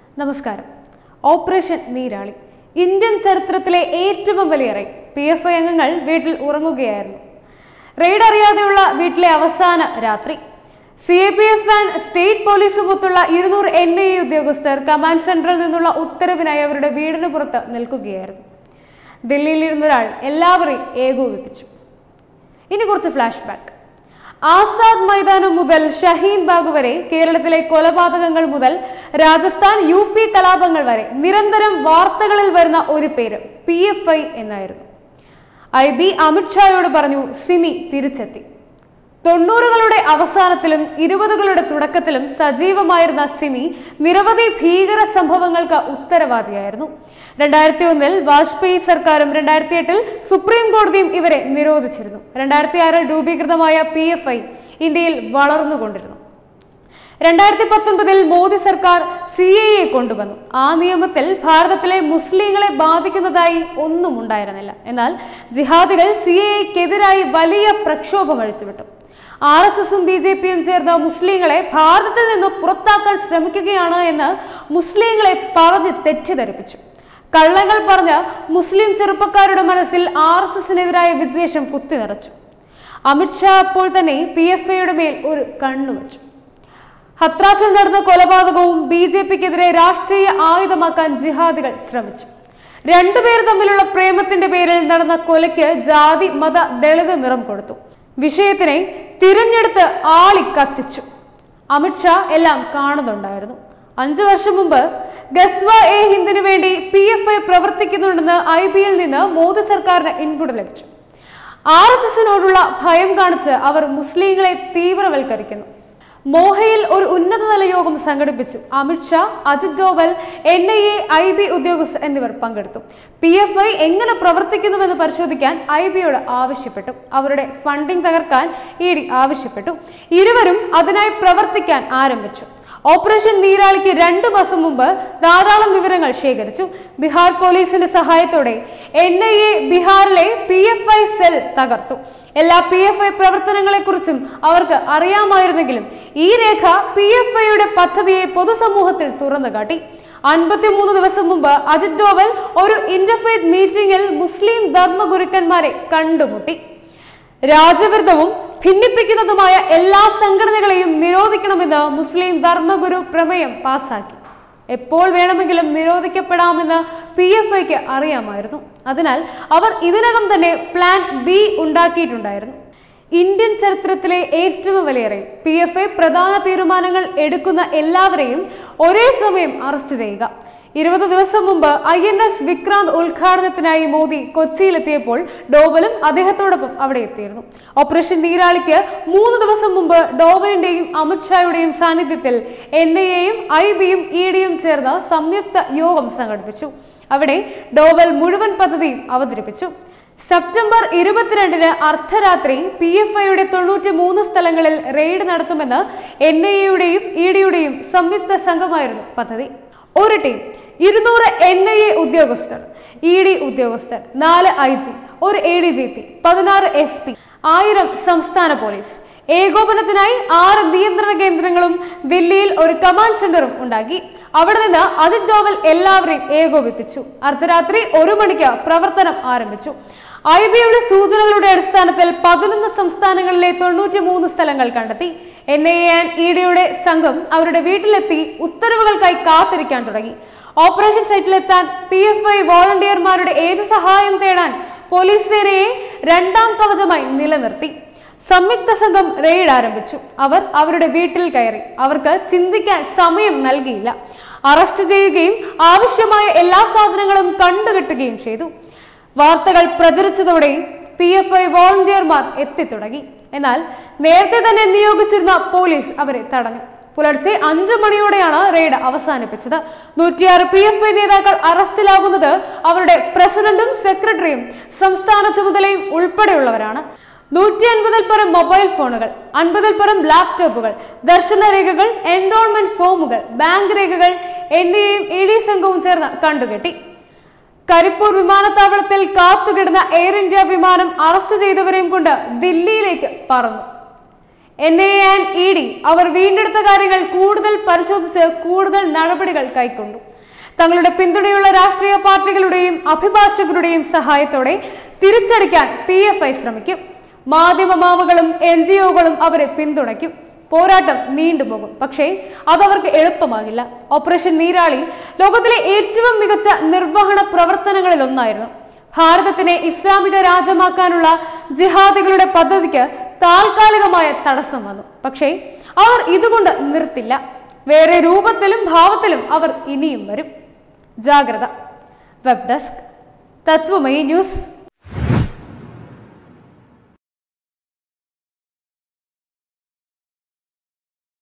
നമസ്കാരം operation നീരാളി Indian ചരിത്രത്തിലെ ഏറ്റവും വലിയ റെയ്ഡ് പി എഫ് ഐ അംഗങ്ങൾ വീട്ടിൽ ഉറങ്ങുകയായിരുന്നു റെയ്ഡ് അറിയാതെയുള്ള വീട്ടിലെ അവസാന രാത്രി C A P F and state പോലീസുമൊത്തുള്ള ഇരുന്നൂറ് എൻ ഐ എ ഉദ്യോഗസ്ഥർ കമാൻഡ് സെന്ററിൽ നിന്നുള്ള ഉത്തരവിനായി അവരുടെ വീടിന് പുറത്ത് നിൽക്കുകയായിരുന്നു ദില്ലിയിലിരുന്നൊരാൾ എല്ലാവരെയും ഏകോപിപ്പിച്ചു ഇനി കുറച്ച് ഫ്ലാഷ് ബാക്ക് ആസാദ് മൈതാനം മുതൽ ഷഹീൻ ബാഗ് വരെ കേരളത്തിലെ കൊലപാതകങ്ങൾ മുതൽ രാജസ്ഥാൻ യു പി കലാപങ്ങൾ വരെ നിരന്തരം വാർത്തകളിൽ വരുന്ന ഒരു പേര് പി എഫ് ഐ എന്നായിരുന്നു ഐ ബി അമിത്ഷായോട് പറഞ്ഞു സിമി തിരിച്ചെത്തി തൊണ്ണൂറുകളുടെ അവസാനത്തിലും ഇരുപതുകളുടെ തുടക്കത്തിലും സജീവമായിരുന്ന സിമി നിരവധി ഭീകര സംഭവങ്ങൾക്ക് ഉത്തരവാദിയായിരുന്നു രണ്ടായിരത്തി ഒന്നിൽ വാജ്പേയി സർക്കാരും രണ്ടായിരത്തി എട്ടിൽ സുപ്രീം കോടതിയും ഇവരെ നിരോധിച്ചിരുന്നു രണ്ടായിരത്തി ആറിൽ രൂപീകൃതമായ പി എഫ് ഐ ഇന്ത്യയിൽ വളർന്നുകൊണ്ടിരുന്നു രണ്ടായിരത്തി പത്തൊൻപതിൽ മോദി സർക്കാർ സി എ എ കൊണ്ടുവന്നു ആ നിയമത്തിൽ ഭാരതത്തിലെ മുസ്ലിങ്ങളെ ബാധിക്കുന്നതായി ഒന്നും ഉണ്ടായിരുന്നില്ല എന്നാൽ ജിഹാദികൾ സി എ എക്കെതിരായി വലിയ പ്രക്ഷോഭം അഴിച്ചുവിട്ടു ആർ എസ് എസും ബി ജെ പിയും ചേർന്ന് മുസ്ലിങ്ങളെ ഭാരതത്തിൽ നിന്ന് പുറത്താക്കാൻ ശ്രമിക്കുകയാണ് എന്ന് മുസ്ലിങ്ങളെ പറഞ്ഞ് തെറ്റിദ്ധരിപ്പിച്ചു കള്ളങ്ങൾ പറഞ്ഞ് മുസ്ലിം ചെറുപ്പക്കാരുടെ മനസ്സിൽ ആർ എസ് എസിനെതിരായ വിദ്വേഷം കുത്തിനിറച്ചു അമിത്ഷാ അപ്പോൾ തന്നെ പി എഫ് ഐയുടെ മേൽ ഒരു കണ്ണുവച്ചു ഹത്രാസിൽ നടന്ന കൊലപാതകവും ബി ജെ പിക്കെതിരെ രാഷ്ട്രീയ ആയുധമാക്കാൻ ജിഹാദികൾ ശ്രമിച്ചു രണ്ടുപേർ തമ്മിലുള്ള പ്രേമത്തിന്റെ പേരിൽ നടന്ന കൊലയ്ക്ക് ജാതി മത ദളിത് നിറം കൊടുത്തു വിഷയത്തിനെ തിരഞ്ഞെടുത്ത് ആളി കത്തിച്ചു അമിത്ഷാ എല്ലാം കാണുന്നുണ്ടായിരുന്നു അഞ്ചു വർഷം മുമ്പ് ഗസ്വ എ ഹിന്ദിനു വേണ്ടി പി എഫ് ഐ പ്രവർത്തിക്കുന്നുണ്ടെന്ന് ഐ ബിയിൽ നിന്ന് മോദി സർക്കാരിന് ഇൻപുട്ട് ലഭിച്ചു ആർ എസ് എസിനോടുള്ള ഭയം കാണിച്ച് അവർ മുസ്ലിങ്ങളെ തീവ്രവൽക്കരിക്കുന്നു മോഹയിൽ ഒരു ഉന്നതതല യോഗം സംഘടിപ്പിച്ചു Amit Shah Ajit Doval N I A I B ഉദ്യോഗസ്ഥർ എന്നിവർ പങ്കെടുത്തു പി എഫ് ഐ എങ്ങനെ പ്രവർത്തിക്കുന്നുവെന്ന് പരിശോധിക്കാൻ ഐ ബിയോട് ആവശ്യപ്പെട്ടു അവരുടെ ഫണ്ടിംഗ് തകർക്കാൻ ഇ ഡി ആവശ്യപ്പെട്ടു ഇരുവരും അതിനായി പ്രവർത്തിക്കാൻ ആരംഭിച്ചു ഓപ്പറേഷൻ നീരാളിക്ക് രണ്ടു മാസം മുമ്പ് ധാരാളം വിവരങ്ങൾ ശേഖരിച്ചു ബീഹാർ പോലീസിന്റെ സഹായത്തോടെ എൻ ഐ എ ബീഹാറിലെ പി എഫ് ഐ സെൽ തകർത്തു എല്ലാ പി എഫ് ഐ പ്രവർത്തനങ്ങളെക്കുറിച്ചും അവർക്ക് അറിയാമായിരുന്നെങ്കിലും ഈ രേഖ പി എഫ് ഐയുടെ പദ്ധതിയെ പൊതുസമൂഹത്തിൽ തുറന്നു കാട്ടി അൻപത്തിമൂന്ന് ദിവസം മുമ്പ് അജിത് ഡോവൽ ഒരു ഇന്റർഫെയ്ത്ത് മീറ്റിംഗിൽ മുസ്ലിം ധർമ്മഗുരുക്കന്മാരെ കണ്ടുമുട്ടി രാജവിരുദ്ധവും ഭിന്നിപ്പിക്കുന്നതുമായ എല്ലാ സംഘടനകളെയും നിരോധിക്കണമെന്ന് മുസ്ലിം ധർമ്മഗുരു പ്രമേയം പാസാക്കി എപ്പോൾ വേണമെങ്കിലും നിരോധിക്കപ്പെടാമെന്ന് പി എഫ് ഐക്ക് അറിയാമായിരുന്നു അതിനാൽ അവർ ഇതിനകം തന്നെ പ്ലാൻ ബി ഉണ്ടാക്കിയിട്ടുണ്ടായിരുന്നു ഇന്ത്യൻ ചരിത്രത്തിലെ ഏറ്റവും വലിയ റെയ്ഡ് പി എഫ് ഐ പ്രധാന തീരുമാനങ്ങൾ എടുക്കുന്ന എല്ലാവരെയും ഒരേ സമയം അറസ്റ്റ് ചെയ്യുക ഇരുപത് ദിവസം മുമ്പ് ഐ എൻ എസ് വിക്രാന്ത് ഉദ്ഘാടനത്തിനായി മോദി കൊച്ചിയിലെത്തിയപ്പോൾ ഡോവലും അദ്ദേഹത്തോടൊപ്പം അവിടെ എത്തിയിരുന്നു ഓപ്പറേഷൻ നീരാളിക്ക് മൂന്ന് ദിവസം മുമ്പ് ഡോവലിന്റെയും അമിത്ഷായുടെയും സാന്നിധ്യത്തിൽ എൻ ഐ എയും ഐ ബിയും ഇ ഡിയും ചേർന്ന് സംയുക്ത യോഗം സംഘടിപ്പിച്ചു അവിടെ ഡോവൽ മുഴുവൻ പദ്ധതിയും അവതരിപ്പിച്ചു സെപ്റ്റംബർ ഇരുപത്തിരണ്ടിന് അർദ്ധരാത്രി പി എഫ് ഐയുടെ തൊണ്ണൂറ്റി മൂന്ന് സ്ഥലങ്ങളിൽ റെയ്ഡ് നടത്തുമെന്ന് എൻ ഐ എയുടെയും ഇ ഡിയുടെയും സംയുക്ത സംഘമായിരുന്നു പദ്ധതി ഒരു ടീം ഇരുന്നൂറ് എൻ ഐ എ ഉദ്യോഗസ്ഥർ ഇ ഡി ഉദ്യോഗസ്ഥർ നാല് ഐ ജി ഒരു എ ഡി ജി പി പതിനാറ് എസ് പി ആയിരം സംസ്ഥാന പോലീസ് ഏകോപനത്തിനായി ആറ് നിയന്ത്രണ കേന്ദ്രങ്ങളും ദില്ലിയിൽ ഒരു കമാൻഡ് സെന്ററും ഉണ്ടാക്കി അവിടെ നിന്ന് അജിത് ഡോവൽ എല്ലാവരെയും ഏകോപിപ്പിച്ചു അർദ്ധരാത്രി ഒരു മണിക്ക് പ്രവർത്തനം ആരംഭിച്ചു ഐ ബിയുടെ സൂചനകളുടെ അടിസ്ഥാനത്തിൽ പതിനൊന്ന് സംസ്ഥാനങ്ങളിലെ തൊണ്ണൂറ്റി മൂന്ന് സ്ഥലങ്ങൾ കണ്ടെത്തി N I A and E ഡിയുടെ സംഘം അവരുടെ വീട്ടിലെത്തി ഉത്തരവുകൾക്കായി കാത്തിരിക്കാൻ തുടങ്ങി ഓപ്പറേഷൻ സൈറ്റിലെത്താൻ പി എഫ് ഐ വോളണ്ടിയർമാരുടെ ഏത് സഹായം തേടാൻ പോലീസ് സേനയെ രണ്ടാം കവചമായി നിലനിർത്തി സംയുക്ത സംഘം റെയ്ഡ് ആരംഭിച്ചു അവർ അവരുടെ വീട്ടിൽ കയറി അവർക്ക് ചിന്തിക്കാൻ സമയം നൽകിയില്ല അറസ്റ്റ് ചെയ്യുകയും ആവശ്യമായ എല്ലാ സാധനങ്ങളും കണ്ടുകെട്ടുകയും ചെയ്തു വാർത്തകൾ പ്രചരിച്ചതോടെ പി എഫ് ഐ വോളണ്ടിയർമാർ എത്തിത്തുടങ്ങി എന്നാൽ നേരത്തെ തന്നെ നിയോഗിച്ചിരുന്ന പോലീസ് അവരെ തടഞ്ഞു പുലർച്ചെ അഞ്ചു മണിയോടെയാണ് റെയ്ഡ് അവസാനിപ്പിച്ചത് നൂറ്റിയാറ് പി എഫ് ഐ നേതാക്കൾ അറസ്റ്റിലാകുന്നത് അവരുടെ പ്രസിഡന്റും സെക്രട്ടറിയും സംസ്ഥാന ചുമതലയും ഉൾപ്പെടെയുള്ളവരാണ് നൂറ്റി അൻപതിൽ പരം മൊബൈൽ ഫോണുകൾ അൻപതിൽ പരം ലാപ്ടോപ്പുകൾ ദർശന രേഖകൾ എൻറോൾമെന്റ് ഫോമുകൾ ബാങ്ക് രേഖകൾ എന്നിവയും ഇ ഡി സംഘവും ചേർന്ന് കണ്ടുകെട്ടി കരിപ്പൂർ വിമാനത്താവളത്തിൽ കാത്തുകിടന്ന എയർ ഇന്ത്യ വിമാനം അറസ്റ്റ് ചെയ്തവരെയും കൊണ്ട് ദില്ലിയിലേക്ക് പറന്നു N I and E D അവർ വീണ്ടെടുത്ത കാര്യങ്ങൾ കൂടുതൽ പരിശോധിച്ച് കൂടുതൽ നടപടികൾ കൈക്കൊണ്ടു തങ്ങളുടെ പിന്തുണയുള്ള രാഷ്ട്രീയ പാർട്ടികളുടെയും അഭിഭാഷകരുടെയും സഹായത്തോടെ തിരിച്ചടിക്കാൻ പി എഫ് ഐ ശ്രമിക്കും മാധ്യമ മാമകളും എൻ ജി ഒകളും അവരെ പിന്തുണയ്ക്കും പോരാട്ടം നീണ്ടുപോകും പക്ഷേ അതവർക്ക് എളുപ്പമാകില്ല ഓപ്പറേഷൻ നീരാളി ലോകത്തിലെ ഏറ്റവും മികച്ച നിർവഹണ പ്രവർത്തനങ്ങളിൽ ഒന്നായിരുന്നു ഭാരതത്തിനെ ഇസ്ലാമിക രാജ്യമാക്കാനുള്ള ജിഹാദികളുടെ പദ്ധതിക്ക് താൽക്കാലികമായ തടസ്സം വന്നു പക്ഷേ അവർ ഇതുകൊണ്ട് നിർത്തില്ല വേറെ രൂപത്തിലും ഭാവത്തിലും അവർ ഇനിയും വരും ജാഗ്രത വെബ് ഡെസ്ക് തത്വമയി ന്യൂസ്